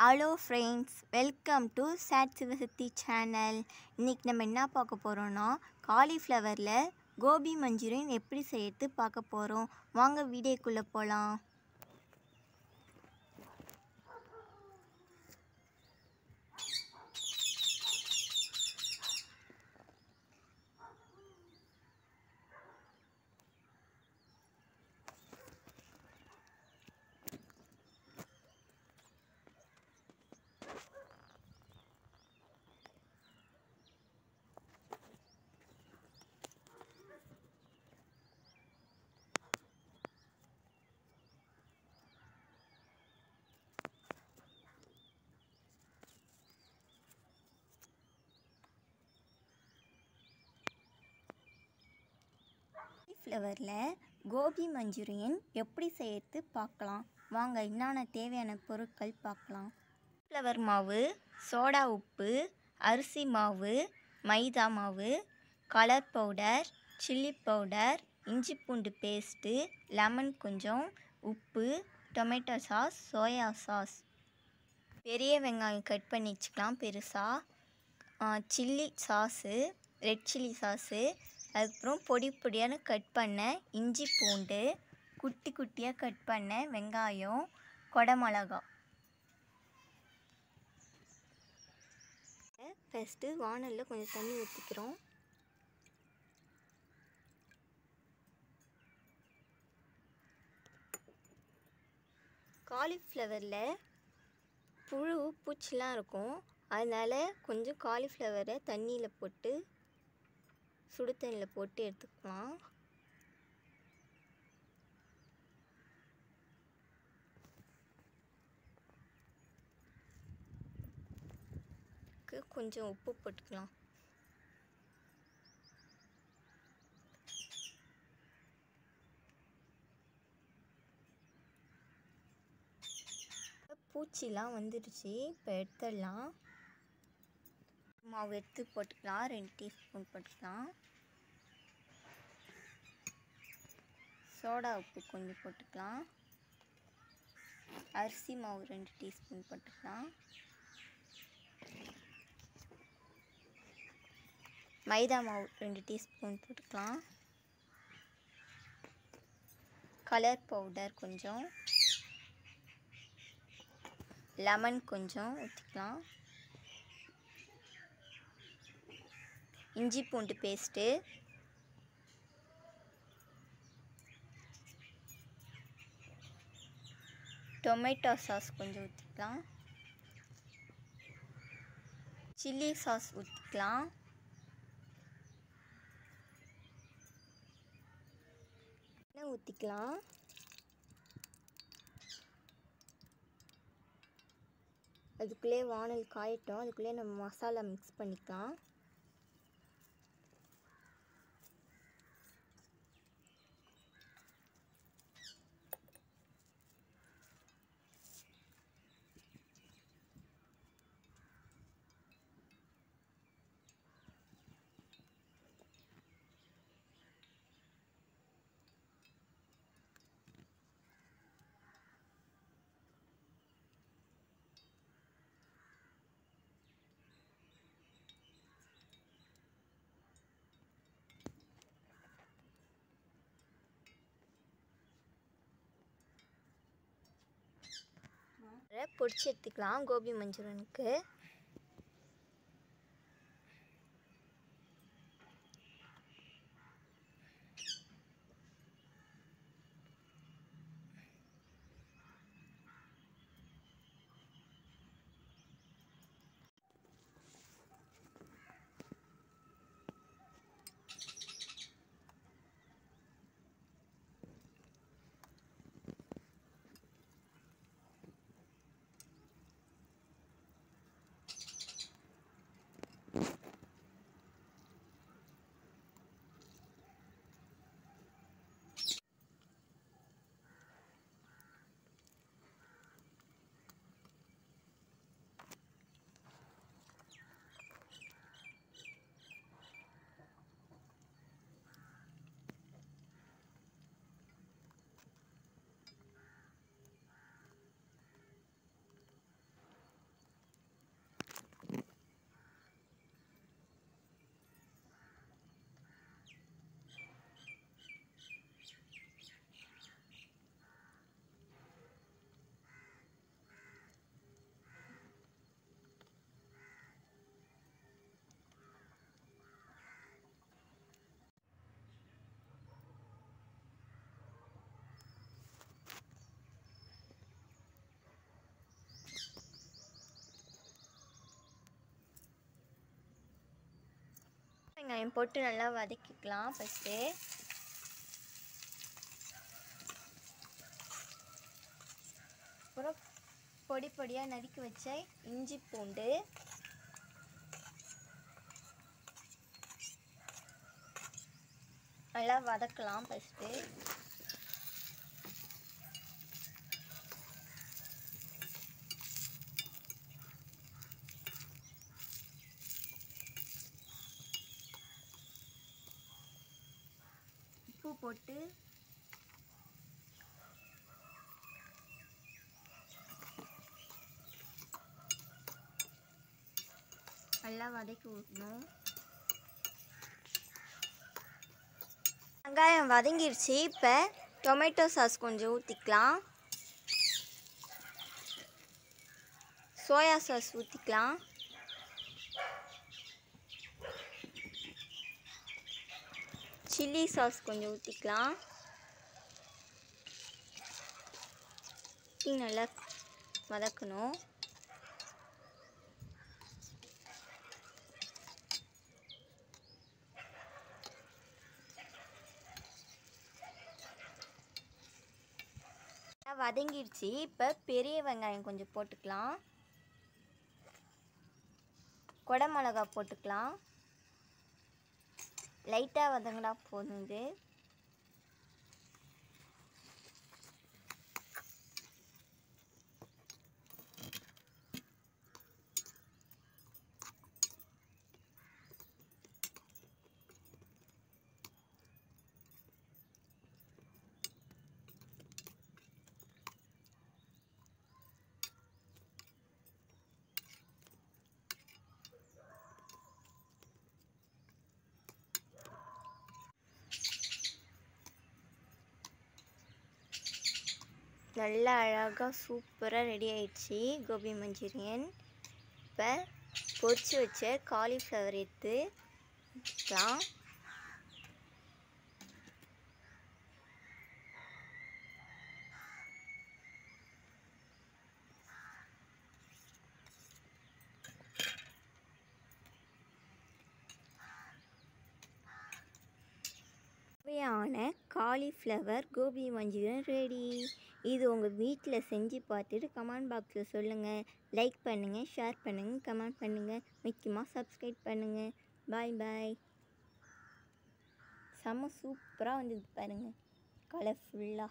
hello friends welcome to சேட் Sivasakthi channel இன்றைக்கி நம்ம என்ன பார்க்க போகிறோன்னா காலிஃப்ளவரில் கோபி மஞ்சூரியன் எப்படி செய்யறது பார்க்க போகிறோம் வாங்க வீடியோக்குள்ளே போகலாம் காலிஃப்ளவரில் கோபி மஞ்சூரியன் எப்படி செய்யறது பார்க்கலாம் வாங்க என்னென்ன தேவையான பொருட்கள் பார்க்கலாம் ஃப்ளவர் மாவு சோடா உப்பு அரிசி மாவு மைதா மாவு கலர் பவுடர் சில்லி பவுடர் இஞ்சி பூண்டு பேஸ்ட்டு லெமன் கொஞ்சம் உப்பு டொமேட்டோ சாஸ் சோயா சாஸ் பெரிய வெங்காயம் கட் பண்ணி வச்சுக்கலாம் பெருசாக chilli sauce red chilli sauce அதுக்கப்புறம் பொடி பொடியான கட் பண்ண இஞ்சி பூண்டு குட்டி குட்டியாக கட் பண்ண வெங்காயம் கொடமிளகா ஃபஸ்ட்டு வானலில் கொஞ்சம் தண்ணி ஊற்றிக்கிறோம் காலிஃப்ளவரில் புழு பூச்சிலாம் இருக்கும் அதனால் கொஞ்சம் காலிஃப்ளவரை தண்ணியில் போட்டு சுடு தண்ணியில் போட்டு எடுத்துக்கலாம் கொஞ்சம் உப்பு போட்டுக்கலாம் பூச்சிலாம் வந்துடுச்சு இப்போ எடுத்துடலாம் மாவு எடுத்து போட்டுக்கலாம் ரெண்டு டீஸ்பூன் போட்டுக்கலாம் சோடா உப்பு கொஞ்சம் போட்டுக்கலாம் அரிசி மாவு ரெண்டு டீஸ்பூன் போட்டுக்கலாம் மைதா மாவு ரெண்டு டீஸ்பூன் போட்டுக்கலாம் கலர் பவுடர் கொஞ்சம் லெமன் கொஞ்சம் ஊற்றிக்கலாம் இஞ்சி பூண்டு பேஸ்ட்டு டொமேட்டோ சாஸ் கொஞ்சம் ஊற்றிக்கலாம் சில்லி சாஸ் ஊற்றிக்கலாம் எண்ணெய் ஊற்றிக்கலாம் அதுக்குள்ளே வானல் காயட்டும் அதுக்குள்ளே நம்ம மசாலா மிக்ஸ் பண்ணிக்கலாம் பொடிச்சு எடுத்துக்கலாம் கோபி மஞ்சூரியனுக்கு வெங்காயம் போட்டு நல்லா வதக்கிக்கலாம் ஃபஸ்ட்டு அப்புறம் பொடி பொடியாக நறுக்கி வச்ச இஞ்சி பூண்டு நல்லா வதக்கலாம் ஃபஸ்ட்டு உப்பு போட்டு நல்லா வதக்கி விடணும் வெங்காயம் வதங்கிருச்சு இப்போ டொமேட்டோ சாஸ் கொஞ்சம் ஊற்றிக்கலாம் சோயா சாஸ் ஊற்றிக்கலாம் சில்லி சாஸ் கொஞ்சம் ஊற்றிக்கலாம் நல்லா வதக்கணும் வதங்கிடுச்சு இப்போ பெரிய வெங்காயம் கொஞ்சம் போட்டுக்கலாம் கொடை மிளகா போட்டுக்கலாம் லைட்டாக வதங்கினா போதும் இது நல்லா அழகாக சூப்பராக ரெடி ஆயிடுச்சு கோபி மஞ்சூரியன் இப்போ பொரிச்சு வச்ச காலிஃப்ளவர் எடுத்து வச்சுக்கலாம் சுவையான காலிஃப்ளவர் கோபி மஞ்சூரியன் ரெடி இது உங்கள் வீட்டில் செஞ்சு பார்த்துட்டு கமெண்ட் பாக்ஸில் சொல்லுங்கள் லைக் பண்ணுங்கள் ஷேர் பண்ணுங்கள் கமெண்ட் பண்ணுங்கள் முக்கியமாக சப்ஸ்கிரைப் பண்ணுங்கள் பாய் பாய் செம்ம சூப்பராக வந்தது பாருங்கள் கலர்ஃபுல்லாக